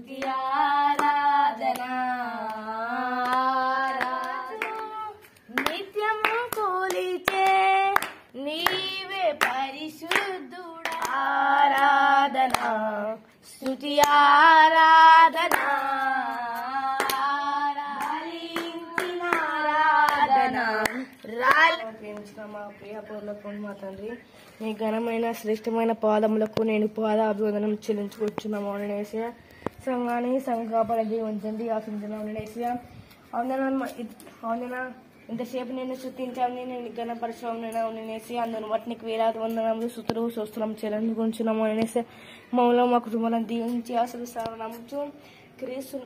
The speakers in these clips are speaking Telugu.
స్తుతి ఆరాధన నిత్యము కూలిచే నీవే పరిశుద్ధుడా ఆరాధన స్తుతి ఆరాధన బలించిన ఆరాధన రాల్ ప్రేమించిన మా ప్రియ పూర్లకు మా తండ్రి మీ ఘనమైన శ్రేష్టమైన పాదములకు నేను పాదాభివందనం చెల్లించుకొచ్చున్నాము అనేసి సంఘాన్ని సంఘాపడ దీవించండి ఆశించడం అనేసి అవునా అవునా ఇంతసేపు నేను చుట్టించాలని నేను ఘనపరచడం అనేసి అందును వాటిని వేలాది వందనములు సుతులు స్వస్థలం చెల్లించుకుంటున్నాము అనేసి మమ్మల్ని మా కుటుంబాలను దీవించి అసలు నమ్ముచు క్రీస్తు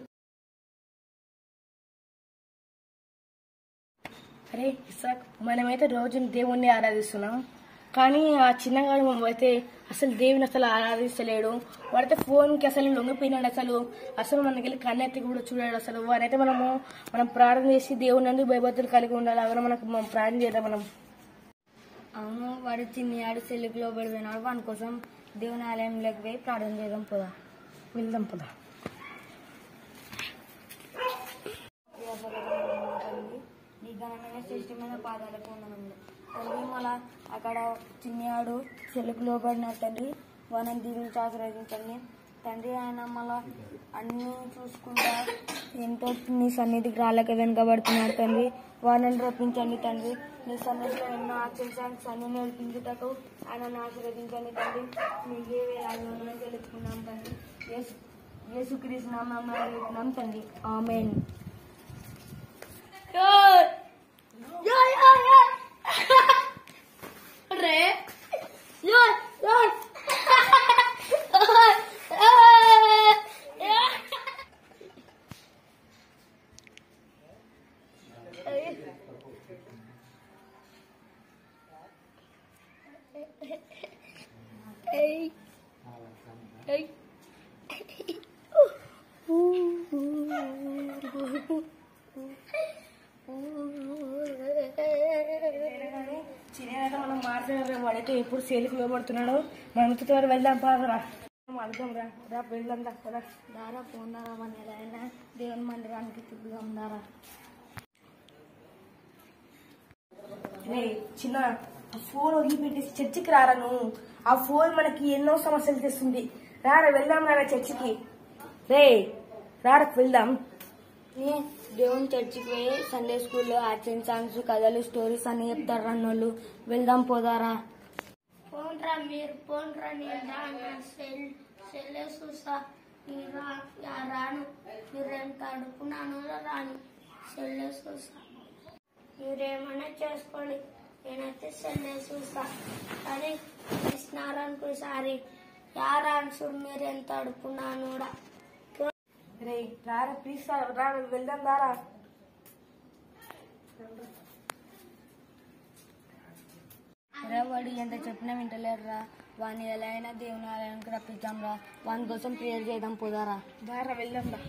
అరే ఇసాక్ మనమైతే రోజు దేవుణ్ణి ఆరాధిస్తున్నాం కానీ ఆ చిన్నగాడు అయితే అసలు దేవుని అసలు ఆరాధిస్తలేడు వాడైతే ఫోన్కి అసలు లొంగిపోయినాడు అసలు అసలు మనకి వెళ్ళి కన్నెత్తి కూడా చూడాడు అసలు వాడైతే మనము మనం ప్రార్థన చేసి దేవుని నందు భయభక్తులు కలిగి ఉండాలి అక్కడ మనకు మనం ప్రార్థన చేద్దాం మనం అవును వాడు చిన్నయాడు సెల్లుకులో పడిపోయినాడు వాని కోసం దేవుని ఆలయంలోకి పోయి ప్రార్థన చేద్దాం పోదా వెళ్దాం పద నీ ఘనమైన శ్రేష్టమైన పాదాలకు ఉన్నాను తండ్రి మళ్ళా అక్కడ చిన్నయాడు చెలుకులో పడిన తండ్రి వారిని దీవించి ఆశీర్వదించండి తండ్రి ఆయన మళ్ళా అన్ని చూసుకుంటా ఎంతో నీ సన్నిధికి రాలేక వెనుకబడుతున్నాడు తండ్రి వారిని రప్పించండి తండ్రి నీ సన్నిధిలో ఎన్నో ఆచరించడానికి అన్ని నేర్పించుటకు ఆయన ఆశీర్వదించండి తండ్రి మీకే వేలాలను తెలుసుకున్నాం తండ్రి యేసు యేసుక్రీస్తు నామం తండ్రి ఆమెన్ చిన్నగా మనం మాట్లాడే వాడైతే ఎప్పుడు సేలికి లోపడుతున్నాడు మనం త్వర వెళ్దాం పాదరా వెళ్దాం రా రా వెళ్దాం రా పద. దారా పోన్నారా మన ఎలా అయినా దేవుని మందిరానికి తిప్పుదాం దారా రే చిన్న ఆ ఫోన్ వదిలిపెట్టేసి చర్చికి రారా నువ్వు ఆ ఫోన్ మనకి ఎన్నో సమస్యలు తెస్తుంది రారా వెళ్దాం రారా చర్చికి రే రారా వెళ్దాం ఏ, దేవుని చర్చికి పోయి సండే స్కూల్లో యాక్షన్ సాంగ్స్ కథలు స్టోరీస్ అన్ని చెప్తారు అన్నోళ్ళు వెళ్దాం పోదారా పోన్రా మీరు పోన్రా నేను రాను సెల్ సెల్లే చూసా నేను రా యా రాను మీరేం తడుపున్నాను రాని సెల్లే చూసా మీరేమైనా చేసుకోండి నేనైతే సెల్లే చూసా కానీ కృష్ణారానికి సారి యారాను చూడు మీరేం తడుపున్నాను కూడా రే రారా ప్లీజ్ రా వెళ్దాం రారా రా వాడు ఎంత చెప్పినా వింటలేరు రా వాడిని ఎలా అయినా దేవుని ఆలయానికి రప్పించాం రా వాని కోసం ప్రేయర్ చేద్దాం పోదారా రారా వెళ్దాం రా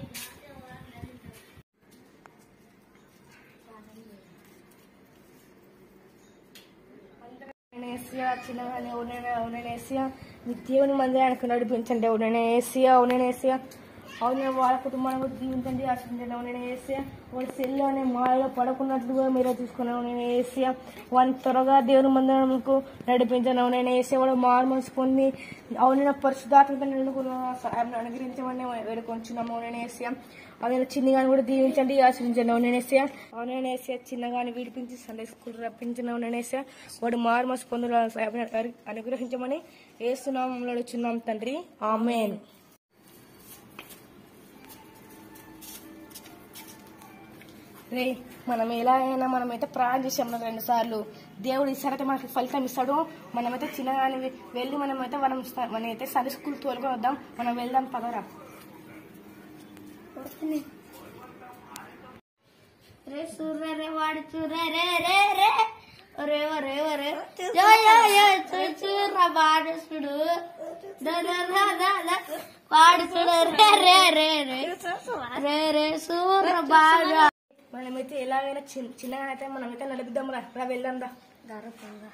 నేను ఏసియా చిన్నగానే అవునైనా అవునైనా ఏసియా మీ దేవుని మందిరానికి నడిపించండి అవునైనా ఏసియా అవునైనా ఏసియా అవునే వాళ్ళ కుటుంబాన్ని కూడా జీవించండి ఆశించండి అవునైనా ఏసియా వాళ్ళ సెల్లు అనే మాయలో పడకున్నట్లుగా మీరే చూసుకుని అవునైనా ఏసియా వాళ్ళని త్వరగా దేవుని మందిరంకు నడిపించండి అవునైనా ఏసియా వాడు మారు మనసు పొంది అవునైనా పరిశుధాత్మక నిలుకున్న సాయం అనుగ్రహించమని వేడుకొంచున్నాము అవునైనా ఏసియా అవునైనా చిన్నగాని కూడా దీవించండి ఆశ్రయించండి అవునైనా ఏసియా అవునైనా ఏసియా చిన్నగాని విడిపించి సండే స్కూల్ రప్పించిన అవునైనా ఏసియా వాడు మారు మనసు పొందుల సాయం అనుగ్రహించమని ఏసునామంలో అడుగుచున్నాం తండ్రి ఆమెన్ రే మనం ఎలా అయినా మనమైతే ప్రార్థన చేసాం రెండు సార్లు దేవుడు ఈసారైతే మనకి ఫలితం ఇస్తాడు మనమైతే చిన్నగాని వెళ్ళి మనమైతే మనం మనమైతే సరి స్కూల్ తోలుకొని వద్దాం మనం వెళ్దాం పదరా రే సూర్య రే వాడు చూరే రే రే రే ఒరే ఒరే ఒరే యో యో యో చూ చూర్ర వాడు చూడు ద ద ద ద ద. వాడు చూడు రే రే రే రే రే రే సూర్ర బాగా మనమైతే ఎలాగైనా చిన్న చిన్నగా అయితే మనమైతే నడిపిద్దాం రా రా వెళ్దాం రా దారా పోదా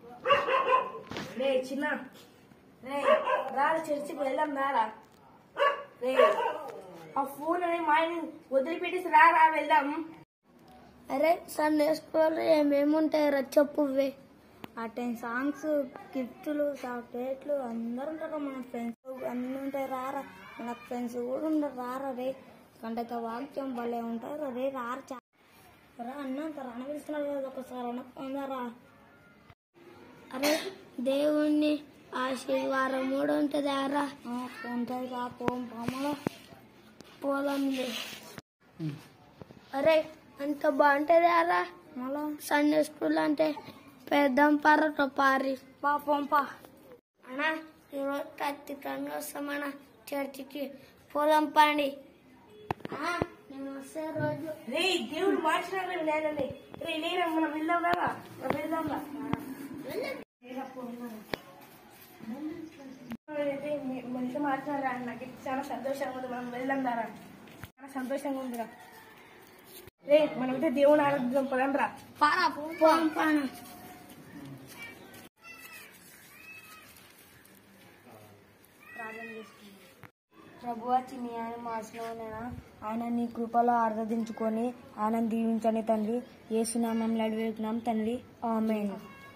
రే చిన్న రే రా చర్చికి వెళ్దాం రారా రే ఆ ఫోన్ అనే మాయని వదిలిపెట్టేసి రా రా వెళ్దాం అరే సండే స్కూల్ ఏమేమి ఉంటాయో చెప్పువే ఆ టెన్ సాంగ్స్ గిఫ్ట్లు చాక్లెట్లు అందరు ఉంటారు మన ఫ్రెండ్స్ అన్ని ఉంటాయి రారా మన ఫ్రెండ్స్ కూడా ఉండరు రారా రే కంటే వాక్యం భలే ఉంటారు రే రారు చా రా అన్న అంత రాన పిలుస్తున్నారు కదా ఒకసారి అన్న పొందరా అరే దేవుణ్ణి ఆశీర్వాదం కూడా ఉంటుంది ఆరా ఉంటుంది రా పోం పామలో పోలంలే అరే అంత బాగుంటుంది ఆరా మళ్ళా సండే స్కూల్ అంటే పెద్దాం పర్రట పారి పా పోం పా అన్నా ఈరోజు ఖచ్చితంగా వస్తామన్నా చర్చికి పోదాం పండి నేను వస్తే రోజు రే దేవుడు మార్చినాడు నేనండి రే లేరా మనం వెళ్దాం రా మనం వెళ్దాం రా అయితే మనిషి మార్చినారా నాకు చాలా సంతోషంగా ఉంది మనం వెళ్దాం దారా చాలా సంతోషంగా ఉందిరా రే మనమైతే దేవుని ఆరాధిద్దాం పదం రా పారా పోం పానా ప్రార్థన చేసుకుందాం ప్రభు చిన్ని ఆయన మాసినైనా ఆయన నీ కృపలో ఆరాధించుకొని ఆయన దీవించండి తండ్రి ఏసునామంలో అడివేకున్నాం తండ్రి ఆమెన్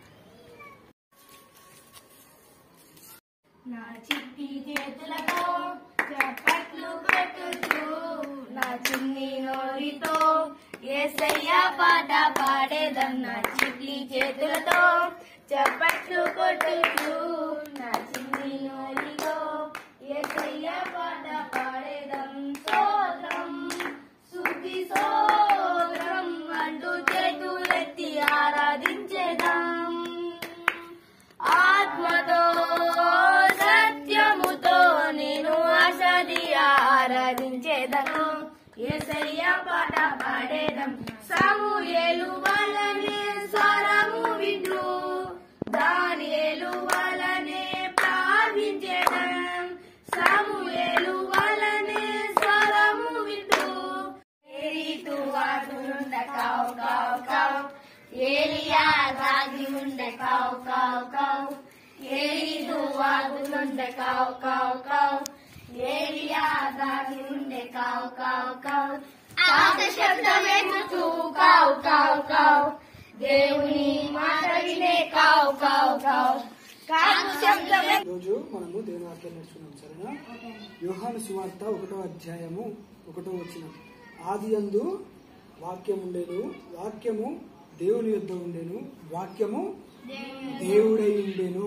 నా చిట్టి చేతులతో చప్పట్లు కొట్టుతూ నా చిన్ని నోరితో ఏసయ్య పాట పాడేదం నా చిట్టి చేతులతో చప్పట్లు కొట్టుతూ నా చిన్ని నోరితో ఏసయ్య పాట పాడేదం సోదరం సుఖి సోదరం అంటూ చేతులెత్తి ఆరాధించేదాం ఆత్మతో సత్యముతో నేను ఆశది ఆరాధించేదను ఏసయ్య పాట పాడేదం సాముయేలు వలనే స్వరము వింటూ దానియేలు వలనే ప్రార్థించేదం సాముయేలు వలనే స్వరము వింటూ ఏరీతు వాడుండ కావు కావు కావు ఏలియా దాగి ఉండే కావు కావు కావు ఏరీతు వాడుండే కావు కావు కావు ఏలియా దాగి ఉండే కావు కావు కావు ఆశ శబ్దమెత్తుతూ కావు కావు కావు దేవుని మాట వినే కావు కావు కావు కావు శబ్దమే రోజు మనము దేవుని వాక్యం నేర్చుకున్నాం సరేనా యోహాను సువార్త ఒకటో అధ్యాయము ఒకటో వచ్చిన ఆది అందు వాక్యం ఉండేను వాక్యము దేవుని యొద్ద ఉండేను వాక్యము దేవుడై ఉండేను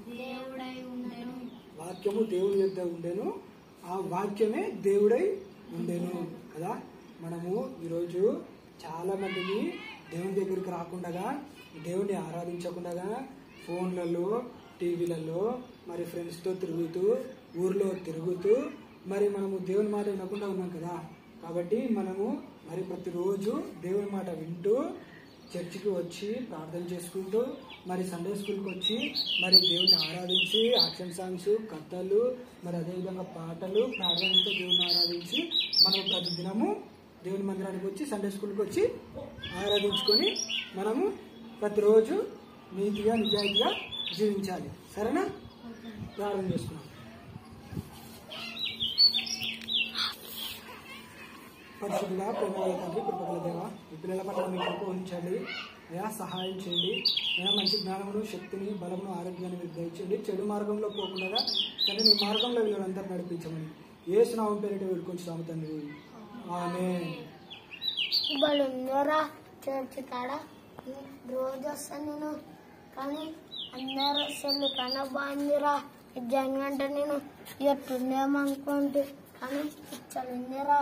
వాక్యము దేవుని యొద్ద ఉండేను ఆ వాక్యమే దేవుడై ఉండేను కదా మనము ఈరోజు చాలా మందిని దేవుని దగ్గరికి రాకుండా దేవుని ఆరాధించకుండా ఫోన్లలో టీవీలలో మరి ఫ్రెండ్స్తో తిరుగుతూ ఊర్లో తిరుగుతూ మరి మనము దేవుని మాట వినకుండా ఉన్నాం కదా కాబట్టి మనము మరి ప్రతిరోజు దేవుని మాట వింటూ చర్చికి వచ్చి ప్రార్థన చేసుకుంటూ మరి సండే స్కూల్కి వచ్చి మరి దేవుని ఆరాధించి యాక్షన్ సాంగ్స్ కథలు మరి అదేవిధంగా పాటలు ప్రార్థనతో దేవుని ఆరాధించి మనం ప్రతి దినము దేవుని మందిరానికి వచ్చి సండే స్కూల్కి వచ్చి ఆరాధించుకొని మనము ప్రతిరోజు నీతిగా నిజాయితీగా జీవించాలి సరేనా ప్రారంభం చేసుకున్నాం పరిశుద్ధుగా ప్రేమ తండ్రి కృపగల దేవ ఈ పిల్లల పట్ల మీ కృప ఉంచండి అయా సహాయం చేయండి అయా మంచి జ్ఞానమును శక్తిని బలమును ఆరోగ్యాన్ని మీరు దయచేయండి చెడు మార్గంలో పోకుండా తండ్రి మీ మార్గంలో వీళ్ళందరూ నడిపించమని ఏ స్నామం పేరిట వేడుకొంచుతాము తండ్రి ఆమె వాళ్ళు ఉందరా చర్చి కాడ రోజు వస్తాను నేను కానీ అందరు అసలు కన్నా బాగుందిరా నిజంగా అంటే నేను ఎట్టుండేమో అనుకోండి కానీ చలిందిరా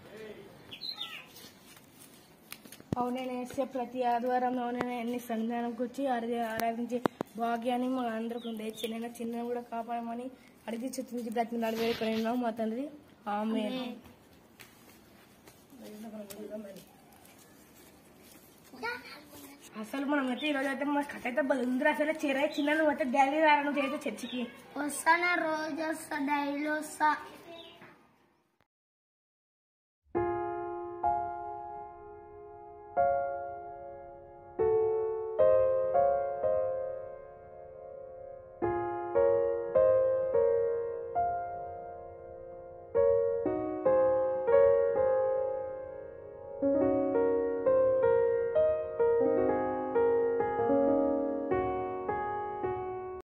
అవునేనేసే ప్రతి ఆదివారం అవునే అన్ని సన్నిధానంకి వచ్చి ఆరా- ఆరాధించే భాగ్యాన్ని మా అందరికి దయచేయనైనా చిన్న కూడా కాపాడమని అడిగి చుట్టించి ప్రతి నాడు వేడుకొని ఉన్నాం మా తండ్రి ఆమె అసలు మనం అయితే ఈరోజు అయితే మా కథ అయితే బలుందిరా అసలు చీర చిన్న నువ్వు అయితే డాడీ రారా నువ్వు అయితే చర్చికి వస్తానే రోజు వస్తా డైలీ వస్తా